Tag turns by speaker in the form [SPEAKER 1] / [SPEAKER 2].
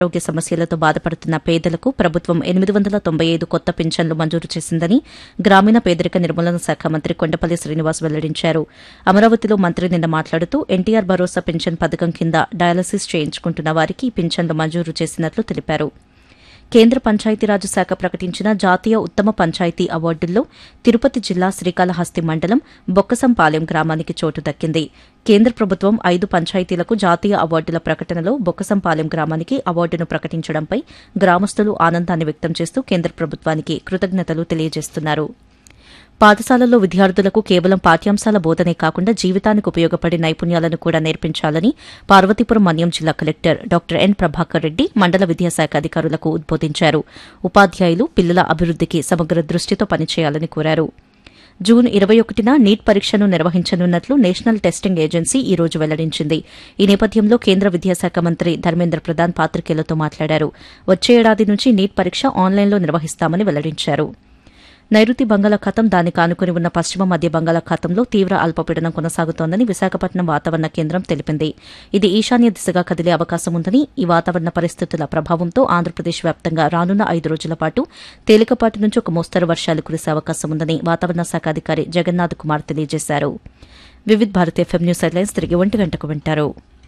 [SPEAKER 1] ఆరోగ్య సమస్యలతో బాధపడుతున్న పేదలకు ప్రభుత్వం ఎనిమిది వందల తొంభై ఐదు కొత్త పింఛన్లు మంజూరు చేసిందని గ్రామీణ పేదరిక నిర్మూలన శాఖ మంత్రి కొండపల్లి శ్రీనివాస్ వెల్లడించారు అమరావతిలో మంత్రి నిన్న మాట్లాడుతూ ఎన్టీఆర్ భరోసా పింఛన్ పథకం కింద డయాలసిస్ చేయించుకుంటున్న వారికి ఈ పింఛన్లు మంజూరు చేసినట్లు తెలిపారు కేంద్ర పంచాయతీరాజ్ శాఖ ప్రకటించిన జాతీయ ఉత్తమ పంచాయతీ అవార్డుల్లో తిరుపతి జిల్లా శ్రీకాళహస్తి మండలం బొక్కసంపాలెం గ్రామానికి చోటు దక్కింది కేంద్ర ప్రభుత్వం ఐదు పంచాయతీలకు జాతీయ అవార్డుల ప్రకటనలో బొక్కసంపాలెం గ్రామానికి అవార్డును ప్రకటించడంపై గ్రామస్తులు ఆనందాన్ని వ్యక్తం చేస్తూ కేంద్ర ప్రభుత్వానికి కృతజ్ఞతలు తెలియజేస్తున్నారు పాఠశాలల్లో విద్యార్థులకు కేవలం పాఠ్యాంశాల బోధనే కాకుండా జీవితానికి ఉపయోగపడే నైపుణ్యాలను కూడా నేర్పించాలని పార్వతీపురం మన్యం జిల్లా collector doctor N Prabhakar Reddy మండల విద్యాశాఖ అధికారులకు ఉద్బోధించారు ఉపాధ్యాయులు పిల్లల అభివృద్దికి సమగ్ర దృష్టితో పనిచేయాలని కోరారు జూన్ ఇరవై ఒకటిన నీట్ పరీక్షను నిర్వహించనున్నట్లు నేషనల్ టెస్టింగ్ ఏజెన్సీ ఈ రోజు వెల్లడించింది ఈ నేపథ్యంలో కేంద్ర విద్యాశాఖ మంత్రి ధర్మేంద్ర ప్రధాన్ పాత్రికేయులతో మాట్లాడారు వచ్చే ఏడాది నుంచి నీట్ పరీక్ష ఆన్లైన్లో నిర్వహిస్తామని వెల్లడించారు నైరుతి బంగాళాఖాతం దానికి ఆనుకుని ఉన్న పశ్చిమ మధ్య బంగాళాఖాతంలో తీవ్ర అల్పపీడనం కొనసాగుతోందని విశాఖపట్నం వాతావరణ కేంద్రం తెలిపింది ఇది ఈశాన్య దిశగా కదిలే అవకాశం ఉందని ఈ వాతావరణ పరిస్థితుల ప్రభావంతో ఆంధ్రప్రదేశ్ వ్యాప్తంగా రానున్న ఐదు రోజుల పాటు తేలికపాటి నుంచి ఒక మోస్తరు వర్షాలు కురిసే అవకాశం ఉందని వాతావరణ శాఖ అధికారి జగన్నాథ్ కుమార్ తెలియజేశారు Vividh Bharat FM news headlines తిరిగి ఒంటి గంటకు వింటారు